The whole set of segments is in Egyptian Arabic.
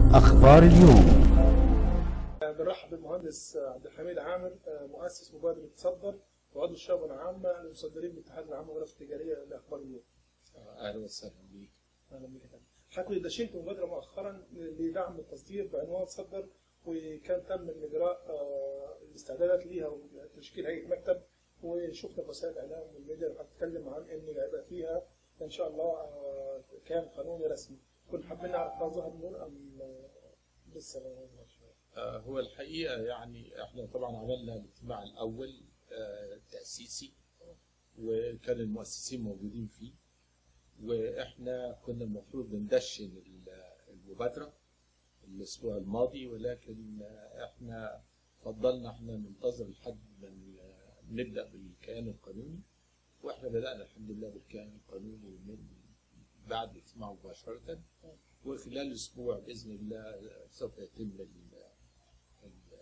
أخبار اليوم بنرحب بالمهندس عبد الحميد عامر مؤسس مبادرة تصدر وعضو الشعب العامة للمصدرين بالاتحاد العام للغرف التجارية لأخبار اليوم. اهلا وسهلا بيك أهلا بك يا فندم. حضرتك دشنت مبادرة مؤخرا لدعم التصدير بعنوان تصدر وكان تم الإجراء آه، الاستعدادات ليها وتشكيل هيئة مكتب وشفنا في وسائل الإعلام والميديا هتتكلم عن إن هيبقى فيها إن شاء الله آه، كيان قانوني رسمي. كنا حابين نعرف ده ظهر نور أم آه، لسه ما ظهرش؟ آه، هو الحقيقه يعني احنا طبعا عملنا الاجتماع الاول آه، التاسيسي وكان المؤسسين موجودين فيه واحنا كنا المفروض ندشن ال- المبادره الاسبوع الماضي ولكن آه، احنا فضلنا احنا ننتظر لحد ما ن- نبدا بالكيان القانوني واحنا بدانا الحمد لله بالكيان القانوني من بعد الاجتماع مباشره وخلال اسبوع باذن الله سوف يتم ال- ال-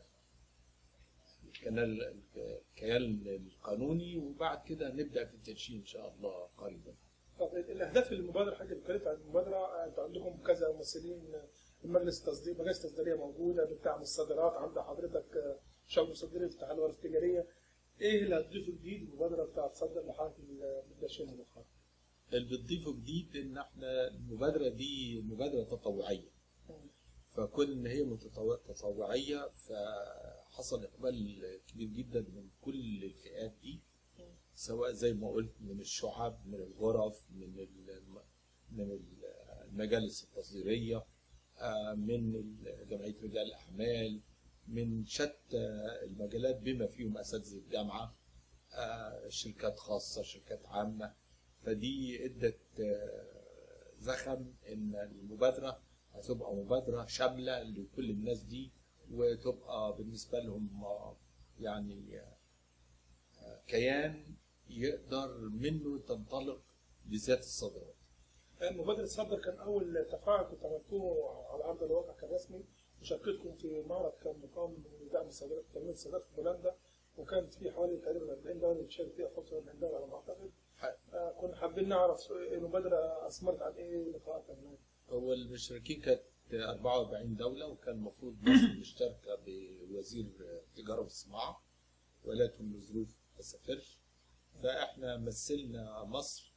الكنال الكيان القانوني وبعد كده نبدا في التدشين ان شاء الله قريبا. طب الاهداف المبادره حاجه اتكلمت عن المبادره انتوا عندكم كذا ممثلين المجلس التصدير مجالس التصديريه موجوده بتدعم الصادرات عند حضرتك آه، شعب المصدرين في اتحاد الغرف التجاريه ايه اللي هتضيفه جديد المبادره بتاعت تصدر لحضرتك الدشين مؤخرا؟ اللي بتضيفه جديد ان احنا المبادره دي مبادره تطوعيه فكون ان هي متطو- تطوعيه فحصل اقبال كبير جدا من كل الفئات دي سواء زي ما قلت من الشعب من الغرف من ال- من المجالس التصديريه آه، من ال- جمعيه رجال الاعمال من شتى المجالات بما فيهم اساتذه الجامعه آه، شركات خاصه شركات عامه فدي ادت آه، زخم ان المبادره هتبقى مبادره شامله لكل الناس دي وتبقى بالنسبه لهم آه، يعني آه، كيان يقدر منه تنطلق لذات الصادرات مبادره تصدر كان اول تفاعل كنتوا عملتوه على ارض الواقع كان رسمي مشاركتكم في معرض كان مقام لدعم الصادرات تنميه الصادرات في بولندا وكانت في حوالي تقريبا 40 دوله بتشارك فيها 45 دوله على ما اعتقد آه، كنا حابين نعرف المبادرة أثمرت عن إيه لقاءات هناك هو المشاركين كانت 44 دولة وكان المفروض مصر مشتركة بوزير التجارة والصناعة ولكن لظروف ما سافرش فاحنا مثلنا مصر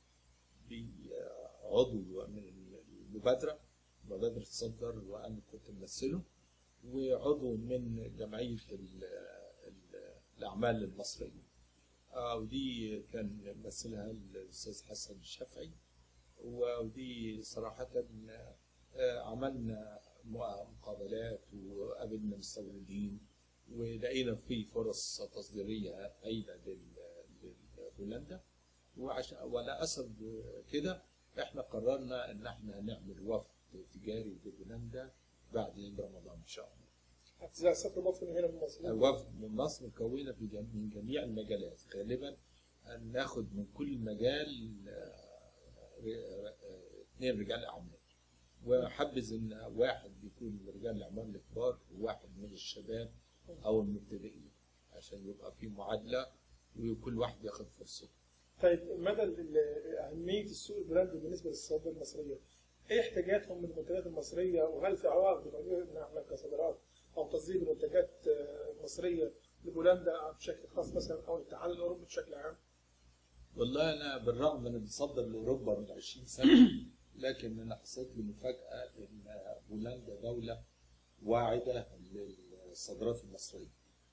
بعضو من المبادرة مبادرة تصدر وأنا كنت ممثله وعضو من جمعية ال- ال- الأعمال المصرية آه، ودي كان مثلها الأستاذ حسن الشافعي ودي صراحة آه، عملنا مقابلات وقابلنا مستوردين ولقينا في فرص تصديرية هايلة لل- لبولندا وعشان وعلى أثر كده احنا قررنا ان احنا نعمل وفد تجاري لبولندا بعد عيد رمضان ان شاء الله. زي السفر المصري هنا من مصر وفد من مصر مكونة في جم- من جميع المجالات غالبا أن ناخد من كل مجال آه، ر- آه، اثنين رجال أعمال وحبذ إن واحد بيكون من رجال الأعمال الكبار وواحد من الشباب أو المبتدئين عشان يبقى في معادلة وكل واحد ياخد فرصته. طيب مدى ال- ال- أهمية السوق البولندي بالنسبة للصادرات المصرية إيه احتياجاتهم من المنتجات المصرية وهل في عوائق بتواجهنا إحنا كصادرات أو تصدير منتجات آه، مصرية لبولندا بشكل خاص مثلا أو الاتحاد الأوروبي بشكل عام؟ والله انا بالرغم ان بصدر لاوروبا من 20 سنه لكن انا حسيت لي مفاجاه ان بولندا دوله واعده للصادرات المصريه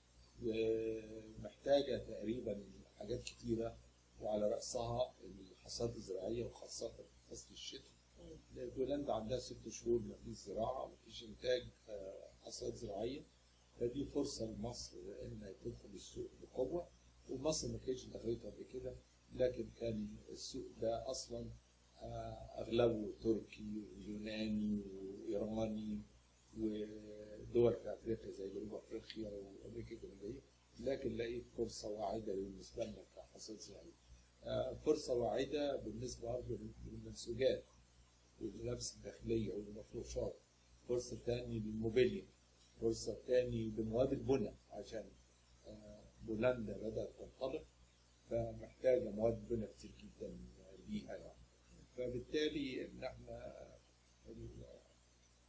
ومحتاجه تقريبا حاجات كتيره وعلى راسها الحصاد الزراعيه وخاصه في فصل الشتاء بولندا عندها ست شهور ما فيش زراعه وما فيش انتاج آه، حصاد زراعيه فدي فرصه لمصر انها تدخل السوق بقوه ومصر ما كانتش دخلت قبل كده لكن كان السوق ده اصلا آه، اغلبه تركي ويوناني وايراني ودول في افريقيا زي جنوب افريقيا وامريكا الجنوبيه لكن لقيت فرصه واعده بالنسبه لنا كحصاد زراعي. آه، فرصه واعده بالنسبه برضه للمنسوجات والملابس الداخليه والمفروشات. فرصه تاني للموبيليا. فرصه تاني لمواد البناء عشان آه، بولندا بدات تنطلق فمحتاجه مواد بناء كتير جدا ليها يعني. فبالتالي ان احنا ال-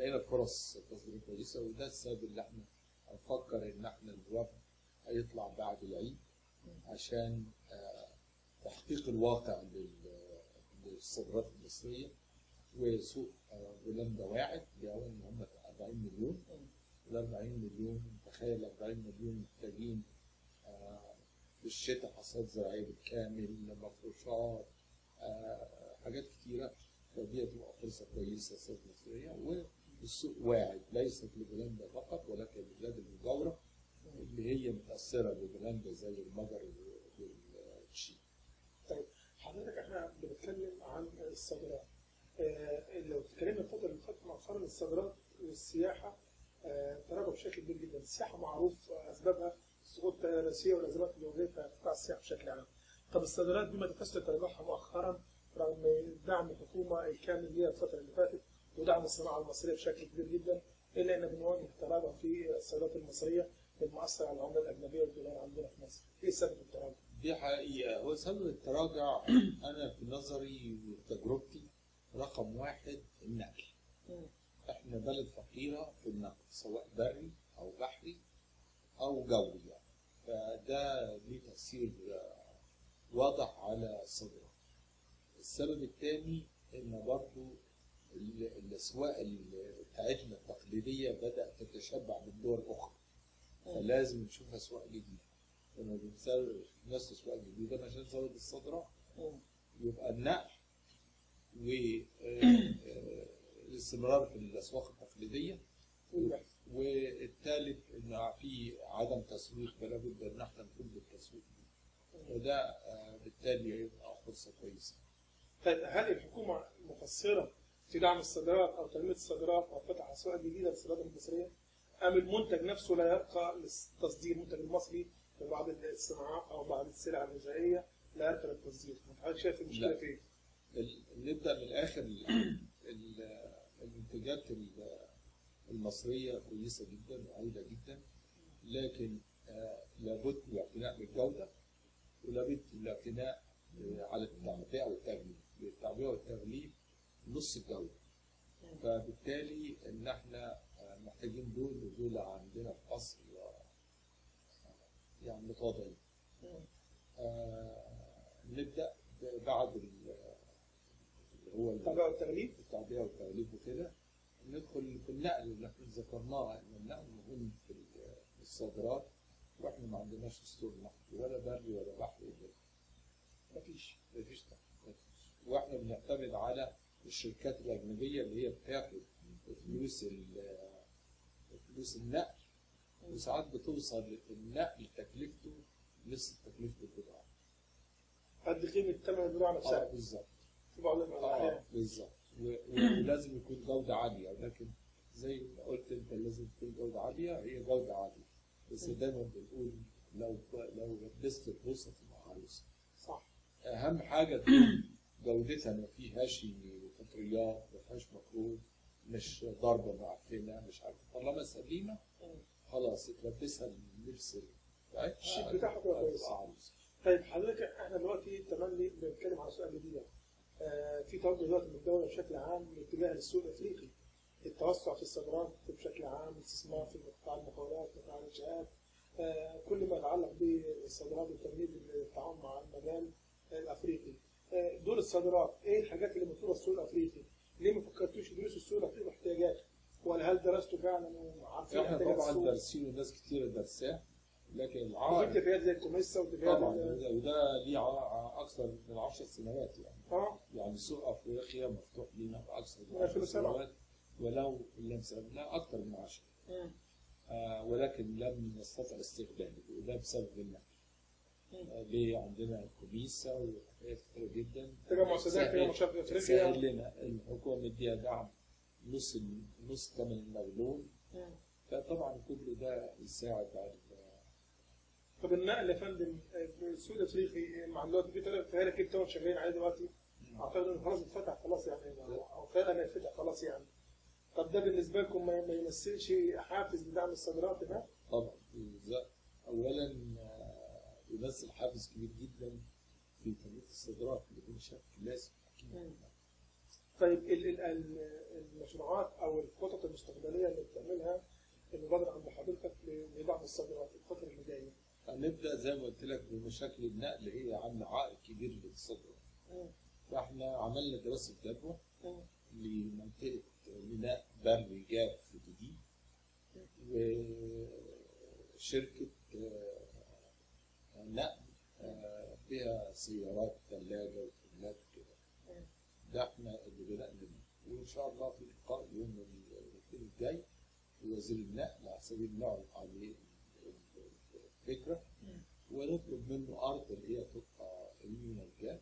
لقينا فرص تصدير كويسه وده السبب اللي احنا هنفكر ان احنا الوفد هيطلع بعد العيد عشان آه، تحقيق الواقع لل- للصادرات المصريه وسوق آه، هولندا واعد بيقول ان هم 40 مليون ال 40 مليون تخيل 40 مليون محتاجين آه، في الشتاء حصاد زراعيه بالكامل مفروشات آه، حاجات كتيره فدي هتبقى فرصه كويسه للصادرات المصريه والسوق واعد ليست لبولندا فقط ولكن البلاد المجاوره اللي هي متاثره ببولندا زي المجر والتشيك طيب حضرتك احنا بنتكلم عن الصادرات آه، لو اتكلمنا الفتره اللي فاتت مؤخرا الصادرات والسياحه آه، تراجعوا بشكل كبير جدا، السياحه معروف آه، اسبابها السقوط التنافسيه والازمات اللي واجهتها قطاع السياحه بشكل عام. طب الصادرات بما تفسر تراجعها مؤخرا رغم دعم الحكومه الكامل ليها الفتره اللي فاتت ودعم الصناعه المصريه بشكل كبير جدا الا ان بنواجه تراجع في الصادرات المصريه المؤثر على العمله الاجنبيه والدولار عندنا في مصر. ايه سبب التراجع؟ دي حقيقة هو سبب التراجع أنا في نظري وتجربتي رقم واحد النقل إحنا بلد فقيرة في النقل سواء بري أو بحري أو جوي يعني فده ليه تأثير آه، واضح على الصادرات السبب الثاني إن برضو ال- الأسواق ال- بتاعتنا التقليدية بدأت تتشبع بالدول الأخرى فلازم نشوف أسواق جديدة لما بنسال ناس اسواق جديده عشان نزود الصادرات يبقى النقل والاستمرار في الاسواق التقليديه والبحث. والثالث ان في عدم تسويق فلا بد ان احنا نقوم بالتسويق وده آه، بالتالي هيبقى فرصه كويسه طيب هل الحكومه مقصره في دعم الصادرات او تنميه الصادرات او فتح اسواق جديده للصادرات المصريه؟ ام المنتج نفسه لا يرقى للتصدير المنتج المصري في بعض الصناعات او بعض السلع الغذائيه لا يرقى للتصدير؟ حضرتك شايف المشكله لا. في ايه؟ ال- نبدا من الاخر ال- ال- المنتجات ال- المصريه كويسه جدا وعاليه جدا لكن آه، لابد من الاعتناء بالجوده ولابد من الاعتناء آه، على التعبئه والتغليف التعبئه والتغليف نص الجوده فبالتالي ان احنا آه، محتاجين دول ودول عندنا في مصر آه، يعني متواضعين آه، نبدا بعد ال- اللي هو ال- التابع والتغليف التعبئه والتغليف وكده ندخل في النقل اللي احنا ذكرناه ان النقل مهم في ال- في الصادرات واحنا ما عندناش اسطول نقل ولا بري ولا بحري ولا مفيش مفيش نقل واحنا بنعتمد على الشركات الاجنبيه اللي هي بتاخد فلوس ال- فلوس النقل وساعات بتوصل النقل تكلفته نصف تكلفه البضاعه قد قيمه ثمن البضاعه اه نفسها بالظبط في بعض اه الاحيان بالظبط و- و- ولازم يكون جودة عالية لكن زي ما قلت انت لازم تكون جودة عالية هي جودة عالية بس دايما بنقول لو لو لبست البوصة تبقى عروسة صح أهم حاجة تكون جودتها ما فيهاش فطريات ما فيهاش مكروه مش ضربة معفنة مش عارف طالما سليمة خلاص تلبسها اللبس بتاعتها الشيك بتاعها تبقى كويس. تبقى عروسة طيب حضرتك احنا دلوقتي تملي بنتكلم على سؤال جديد آه في توجه دلوقتي من الدوله بشكل عام الاتجاه للسوق الافريقي التوسع في الصادرات بشكل عام الاستثمار في قطاع المقاولات قطاع الانشاءات آه كل ما يتعلق بالصادرات وتنميه التعاون مع المجال الافريقي آه دور الصادرات ايه الحاجات اللي مطلوبه السوق الافريقي؟ ليه ما فكرتوش تدرسوا السوق الافريقي واحتياجاته؟ ولا هل درستوا فعلا وعارفين احنا احتياجات طبعا السوق؟ دارسين وناس كتير دارساه لكن وفي العائق اتفاقيات زي الكوميسا واتفاقيات طبعا ال- وده وده ليه ع- اكثر من 10 سنوات يعني اه يعني سوق افريقيا مفتوح لنا اكثر من من 10 2007. سنوات ولو لم لا اكثر من 10 مم. آه ولكن لم نستطع استغلاله وده بسبب النقل مم. آه ليه عندنا كوميسا وحاجات كتير جدا تجمع سوداء تجمع سهل- شرق افريقيا سهل لنا الحكومه مديها دعم نص نص ثمن المغلول مم. فطبعا كل ده يساعد على طب النقل يا فندم آه، في السوق الافريقي مع دلوقتي في ثلاث فهاري كيب تاون شغالين عليه دلوقتي اعتقد انه خلاص اتفتح خلاص يعني او خير ان يتفتح خلاص يعني طب ده بالنسبه لكم ما ما يمثلش حافز لدعم الصادرات ده؟ طبعا إذا- اولا آه، يمثل حافز كبير جدا في تنميه الصادرات بدون شك لازم اكيد طيب ال- ال- ال- المشروعات او الخطط الخطط المستقبليه اللي بتعملها المبادره عند حضرتك لدعم الصادرات الفتره اللي جايه؟ هنبدا زي ما قلت لك بمشاكل النقل هي عامله عائق كبير للصادرات فاحنا عملنا دراسه جدوى لمنطقه ميناء بري جاف جديد وشركه آه، نقل آه، فيها سيارات ثلاجه وتريلات كده ده احنا اللي بدانا بيه وان شاء الله في لقاء يوم الاثنين الجاي وزير النقل على سبيل نعرض عليه الفكره ونطلب منه ارض اللي هي تبقى المينا الجاف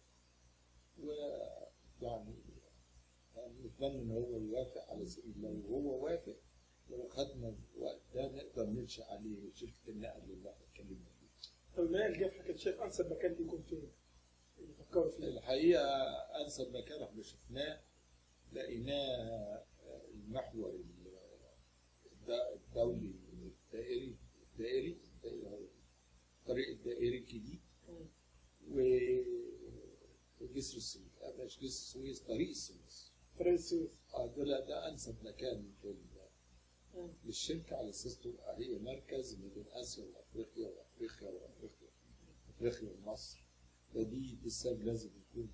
ويعني نتمنى ان هو يوافق على سبيل لو هو وافق لو خدنا الوقت ده نقدر ننشا عليه شركه النقل اللي احنا اتكلمنا فيه. طب المياه الجاف كنت شايف انسب مكان ليه يكون فين؟ اللي فكروا فيه الحقيقه انسب مكان احنا شفناه لقيناه المحور ال- الد- الدولي الدائري الدائري الدائري- الطريق الدائري الجديد و- وجسر السويس آه، مش جسر السويس طريق السويس طريق السويس اه ده لا ده انسب مكان لل- للشركه على اساس تبقى هي مركز ما بين اسيا وافريقيا وافريقيا وافريقيا افريقيا ومصر فدي السبب لازم يكون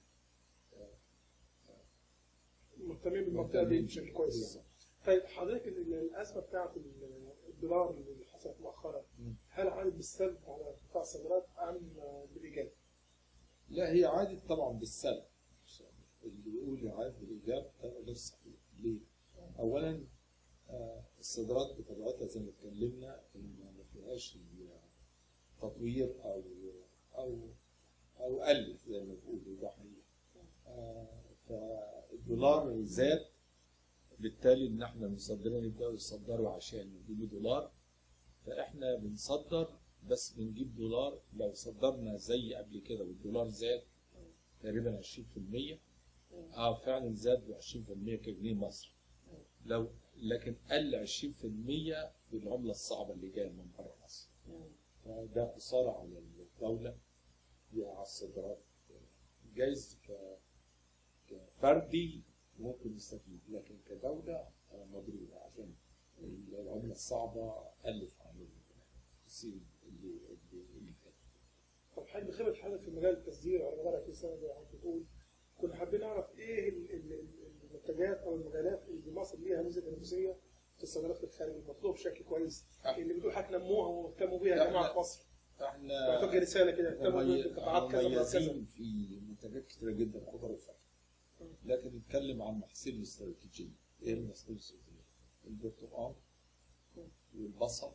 مهتمين بالمنطقه دي بشكل كويس بالظبط. طيب حضرتك ال- ال- الازمه بتاعت ال- الدولار اللي حصلت مؤخرا مم. هل عادت بالسلب على ارتفاع الصادرات ام بالايجاب؟ لا هي عادت طبعا بالسلب اللي يقول عاد بالايجاب ده غير صحيح ليه؟ اولا آه، الصادرات بطبيعتها زي ما اتكلمنا ان ما فيهاش تطوير او او او قلت زي ما بيقولوا ده حقيقي آه، فالدولار زاد بالتالي ان احنا المصدرين يبداوا يصدروا عشان يجيبوا دولار فاحنا بنصدر بس بنجيب دولار لو صدرنا زي قبل كده والدولار زاد تقريبا 20% اه فعلا زاد ب 20% كجنيه مصري لو لكن قل 20% في العمله الصعبه اللي جايه من بره مصر فده خساره على الدوله على الصادرات جايز ك- كفردي ممكن يستفيد لكن كدوله آه، مضروبه عشان العمله الصعبه قلت عن السنين اللي اللي اللي فاتت طب حضرتك بخبره حضرتك في مجال التصدير على مدار 20 سنه زي ما حضرتك بتقول كنا حابين نعرف ايه ال- ال- ال- المنتجات او المجالات اللي مصر ليها ميزه تنافسيه في الصادرات في الخارج المطلوب بشكل كويس آه. اللي بتقول حضرتك نموها واهتموا بيها يا إحنا- جماعه في مصر احنا توجه رساله كده اهتموا ممي- بقطاعات كذا وقطاعات كذا مميزين في منتجات كتيرة جدا خضر وفاكهة لكن نتكلم عن محاصيل الاستراتيجية ايه المحاصيل الاستراتيجية؟ البرتقال والبصل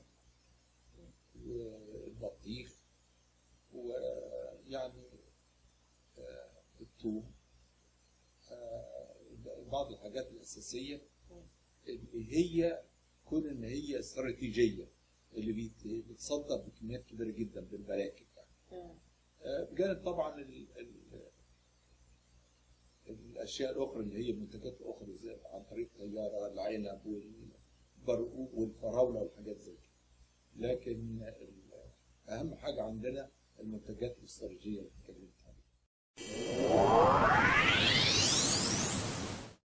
والبطيخ ويعني آه، الثوم آه، بعض الحاجات الأساسية اللي هي كون إن هي استراتيجية اللي بيت- بتصدر بكميات كبيرة جدا بالمراكب يعني. آه، بجانب طبعا ال ال الاشياء الاخرى اللي هي المنتجات الاخرى زي عن طريق الطياره العنب والبرقوق والفراوله والحاجات زي كده لكن ال- اهم حاجه عندنا المنتجات الاستراتيجيه اللي اتكلمت عليها